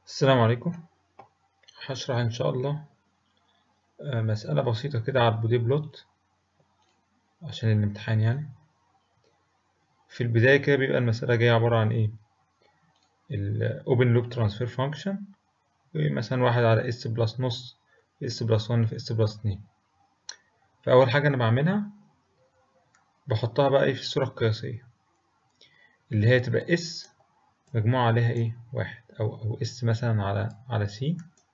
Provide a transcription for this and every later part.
السلام عليكم هشرح إن شاء الله آه، مسألة بسيطة كده على البودي بلوت عشان الامتحان يعني في البداية كده بيبقى المسألة جاية عبارة عن إيه ال Open Loop Transfer Function مثلا واحد على S بلس نص في S بلس 1 في S بلس 2 فأول حاجة أنا بعملها بحطها بقى إيه في الصورة القياسية اللي هي تبقى S مجموعة عليها إيه واحد أو أو S مثلا على على C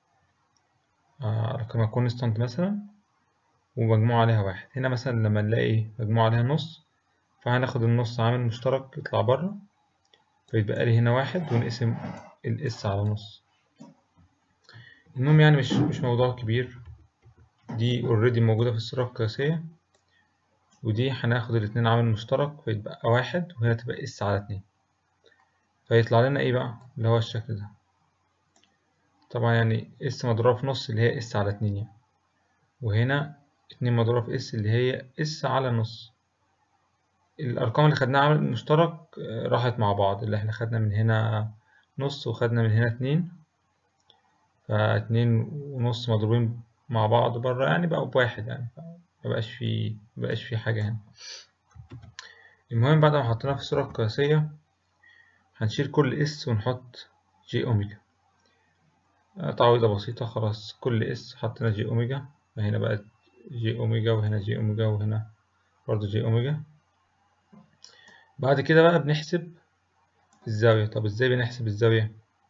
رقمها كونستانت مثلا ومجموعة عليها واحد هنا مثلا لما نلاقي إيه مجموعة عليها نص فهناخد النص عامل مشترك يطلع بره فيتبقى لي هنا واحد ونقسم الاس على نص المهم يعني مش مش موضوع كبير دي اوريدي موجودة في الصورة القياسية ودي هناخد الاتنين عامل مشترك فيتبقى واحد وهنا تبقى اس على اتنين فيطلع لنا ايه بقى اللي هو الشكل ده طبعا يعني اس مضروبة في نص اللي هي اس على اتنين يعني وهنا اتنين مضروبة في اس اللي هي اس على نص الأرقام اللي خدناها عامل مشترك راحت مع بعض اللي احنا خدنا من هنا نص وخدنا من هنا اتنين فاتنين ونص مضروبين مع بعض بره يعني بقوا بواحد يعني مبقاش في مبقاش في حاجة هنا المهم بعد ما حطيناها في الصورة القياسية هنشيل كل اس ونحط جي اوميجا تعويضة بسيطة خلاص كل اس حطينا جي اوميجا فهنا بقت جي اوميجا وهنا جي اوميجا وهنا برضه جي اوميجا بعد كده بقى بنحسب الزاوية طب ازاي بنحسب الزاوية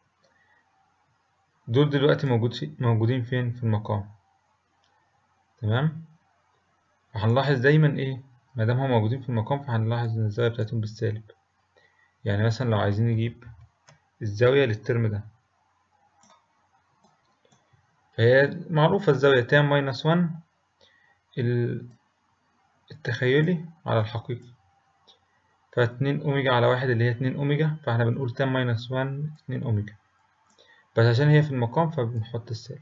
دول دلوقتي موجود في موجودين فين في المقام تمام وهنلاحظ دايما ايه مادام هما موجودين في المقام فهنلاحظ ان الزاوية بتاعتهم بالسالب يعني مثلا لو عايزين نجيب الزاوية للترم ده فهي معروفة الزاوية تان ماينس وان التخيلي على الحقيقي فاتنين أوميجا على واحد اللي هي اتنين أوميجا فاحنا بنقول تان ماينس وان اتنين أوميجا بس عشان هي في المقام فبنحط السالب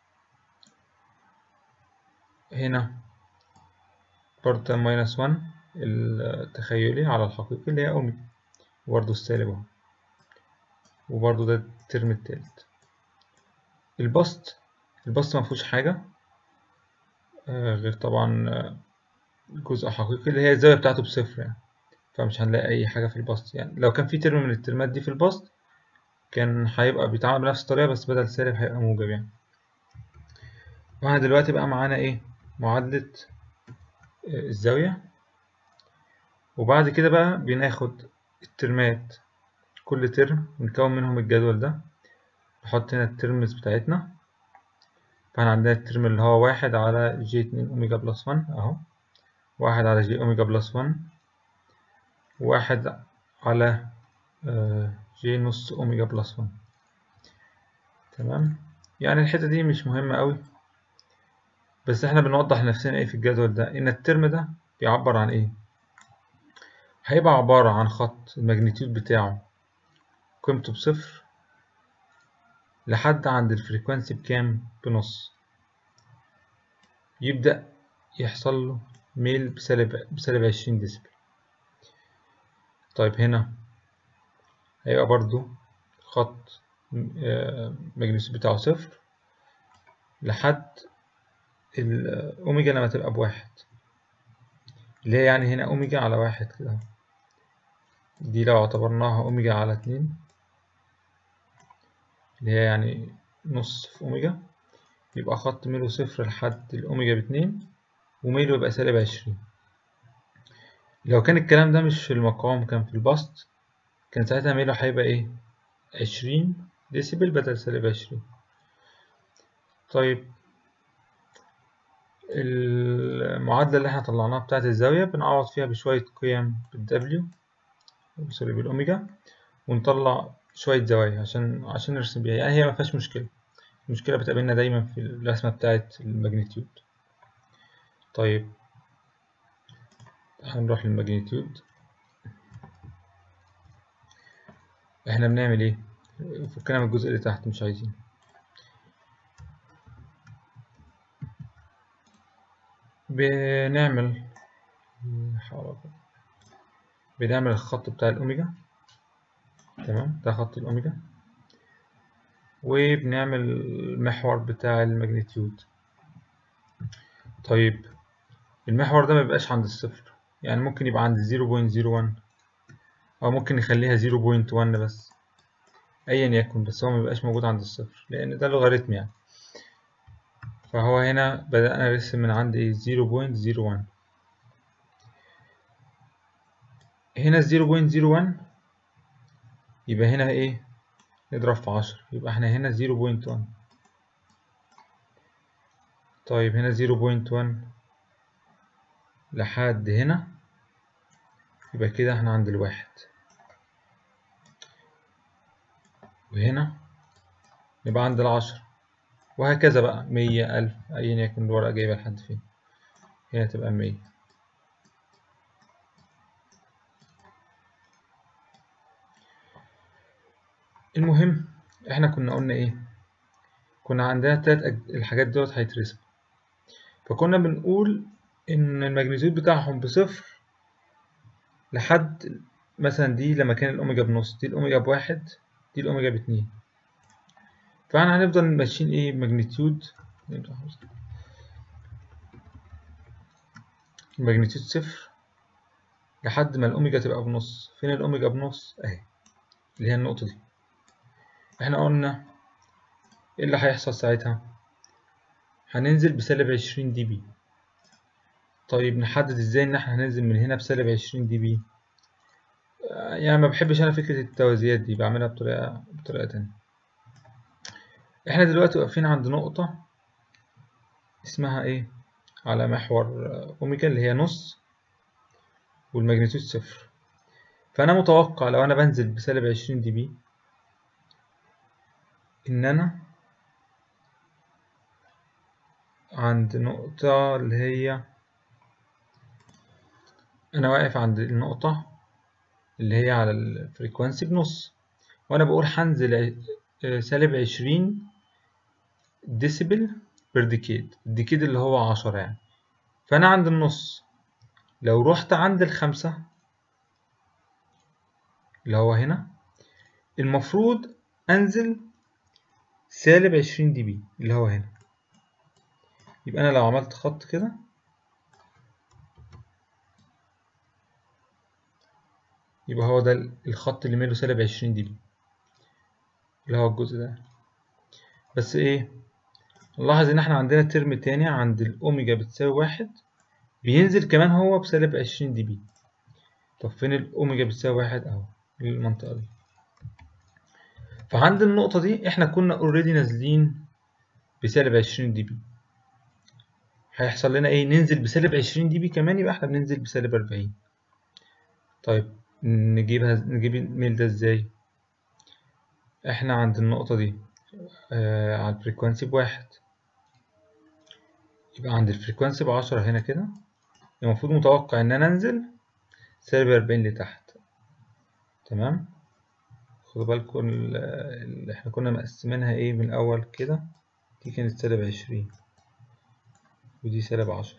هنا برضه تان ماينس وان التخيلي على الحقيقي اللي هي أوميجا وبرضه السالب اهو وبرضه ده الترم التالت البسط البسط مفيهوش حاجة آه غير طبعا جزء حقيقي اللي هي الزاوية بتاعته بصفر يعني فمش هنلاقي أي حاجة في البسط يعني لو كان في ترم من الترمات دي في البسط كان هيبقى بيتعامل بنفس الطريقة بس بدل سالب هيبقى موجب يعني واحنا دلوقتي بقى معانا ايه معادلة الزاوية وبعد كده بقى بناخد الترمات كل ترم ونكون منهم الجدول ده نحط هنا الترمز بتاعتنا فاحنا عندنا الترم اللي هو واحد على جي اتنين أوميجا بلس وان أهو واحد على جي أوميجا بلس وان واحد على جي نص أوميجا بلس وان تمام يعني الحتة دي مش مهمة أوي بس احنا بنوضح لنفسنا ايه في الجدول ده ان الترم ده بيعبر عن ايه هيبقى عبارة عن خط الماجنتيود بتاعه قيمته بصفر لحد عند الفريكوانسي بكام بنص يبدأ يحصل له ميل بسالب بسالب عشرين ديسبل طيب هنا هيبقى برضو خط الماجنتيود بتاعه صفر لحد الأوميجا لما تبقى بواحد اللي هي يعني هنا أوميجا على واحد كده دي لو اعتبرناها أوميجا على اتنين اللي هي يعني نص في أوميجا يبقى خط ميله صفر لحد الأوميجا باتنين وميله يبقى سالب عشرين لو كان الكلام ده مش في المقام كان في البسط كان ساعتها ميله هيبقى ايه عشرين ديسيبل بدل سالب عشرين طيب المعادلة اللي احنا طلعناها بتاعة الزاوية بنعوض فيها بشوية قيم بالدبليو سوري بالأوميجا ونطلع شوية زوايا عشان عشان نرسم بيها يعني هي مفيهاش مشكلة المشكلة بتقابلنا دايما في الرسمة بتاعة الماجنتيود طيب هنروح للماجنتيود احنا بنعمل ايه فكنا من الجزء اللي تحت مش عايزين بنعمل بنعمل الخط بتاع الأوميجا تمام ده خط الأوميجا وبنعمل المحور بتاع الماجنتيود طيب المحور ده ما بيبقاش عند الصفر يعني ممكن يبقى عند 0.01 او ممكن نخليها 0.1 بس ايا يكن بس هو ما بيبقاش موجود عند الصفر لان ده لوغاريتم يعني فهو هنا بدأنا نرسم من عند ايه 0.01 هنا 0.01 يبقى هنا ايه نضرب في 10 يبقى احنا هنا 0.1 طيب هنا 0.1 لحد هنا يبقى كده احنا عند الواحد وهنا نبقى عند العشرة وهكذا بقى مية ألف أيا يكن الورقة جايبة لحد فين هنا تبقى مية المهم احنا كنا قلنا ايه كنا عندنا تلات أج... الحاجات دوت هيترسم فكنا بنقول ان الماجنتيود بتاعهم بصفر لحد مثلا دي لما كان الأوميجا بنص دي الأوميجا بواحد دي الأوميجا باتنين فاحنا هنفضل ماشيين ايه ماجنتيود الماجنتيود صفر لحد ما الأوميجا تبقى بنص فين الأوميجا بنص أهي اللي هي النقطة دي احنا قلنا ايه اللي هيحصل ساعتها هننزل بسالب عشرين دي بي طيب نحدد ازاي ان احنا هننزل من هنا بسالب عشرين دي بي يعني ما بحبش انا فكرة التوازيات دي بعملها بطريقة بطريقة تانية احنا دلوقتي واقفين عند نقطة اسمها ايه على محور اوميجا اللي هي نص والماجنتيود صفر فانا متوقع لو انا بنزل بسالب عشرين دي بي ان انا عند نقطة اللي هي انا واقف عند النقطة اللي هي على الفريكوانسي بنص وانا بقول هنزل سالب عشرين ديسيبل بير ديكيد الديكيد اللي هو عشرة يعني فانا عند النص لو رحت عند الخمسة اللي هو هنا المفروض انزل سالب عشرين دي بي اللي هو هنا يبقى انا لو عملت خط كده يبقى هو ده الخط اللي ماله سالب عشرين دي بي اللي هو الجزء ده بس ايه نلاحظ ان احنا عندنا ترم تاني عند الاوميجا بتساوي واحد بينزل كمان هو بسالب عشرين دي بي طب فين الاوميجا بتساوي واحد اهو المنطقة دي فعند النقطة دي احنا كنا اوريدي نازلين بسالب عشرين دي بي هيحصل لنا ايه ننزل بسالب عشرين دي بي كمان يبقى احنا بننزل بسالب اربعين طيب نجيبها نجيب الميل ده ازاي احنا عند النقطة دي آه على الفريكوانسي بواحد يبقى عند الفريكوانسي بعشرة هنا كده المفروض متوقع ان انا انزل سالب اربعين لتحت تمام خدوا بالكم اللي احنا كنا مقسمينها ايه من الاول كده دي كانت سالب عشرين ودي سالب عشرة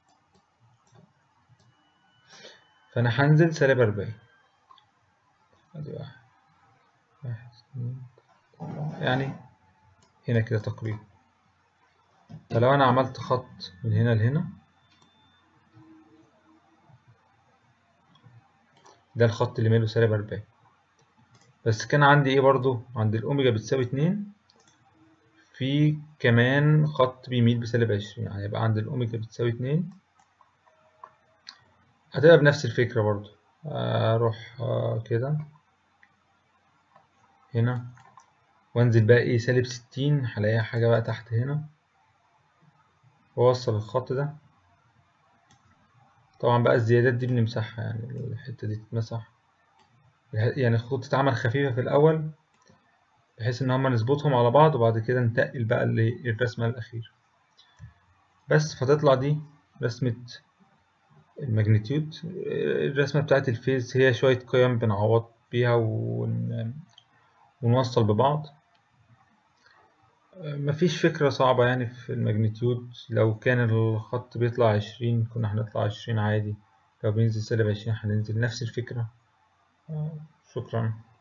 فانا هنزل سالب اربعين ادي واحد واحد اتنين يعني هنا كده تقريبا فلو انا عملت خط من هنا لهنا ده الخط اللي ماله سالب أربعين بس كان عندي ايه برضو عند الأوميجا بتساوي اتنين في كمان خط بيميل بسالب عشرين يعني يبقى عند الأوميجا بتساوي اتنين هتبقى بنفس الفكرة برضو أروح كده هنا وانزل بقى ايه سالب ستين هلاقيها حاجة بقى تحت هنا وأوصل الخط ده طبعا بقى الزيادات دي بنمسحها يعني الحتة دي تتمسح يعني الخطوط تتعمل خفيفة في الأول بحيث إن هما نظبطهم على بعض وبعد كده نتقل بقى للرسمة الأخيرة بس فتطلع دي رسمة الماجنتيود الرسمة بتاعت الفيز هي شوية قيم بنعوض بيها ون... ونوصل ببعض مفيش فكرة صعبة يعني في الماجنتيود لو كان الخط بيطلع عشرين كنا هنطلع عشرين عادي لو بينزل سالب عشرين هننزل نفس الفكرة شكرا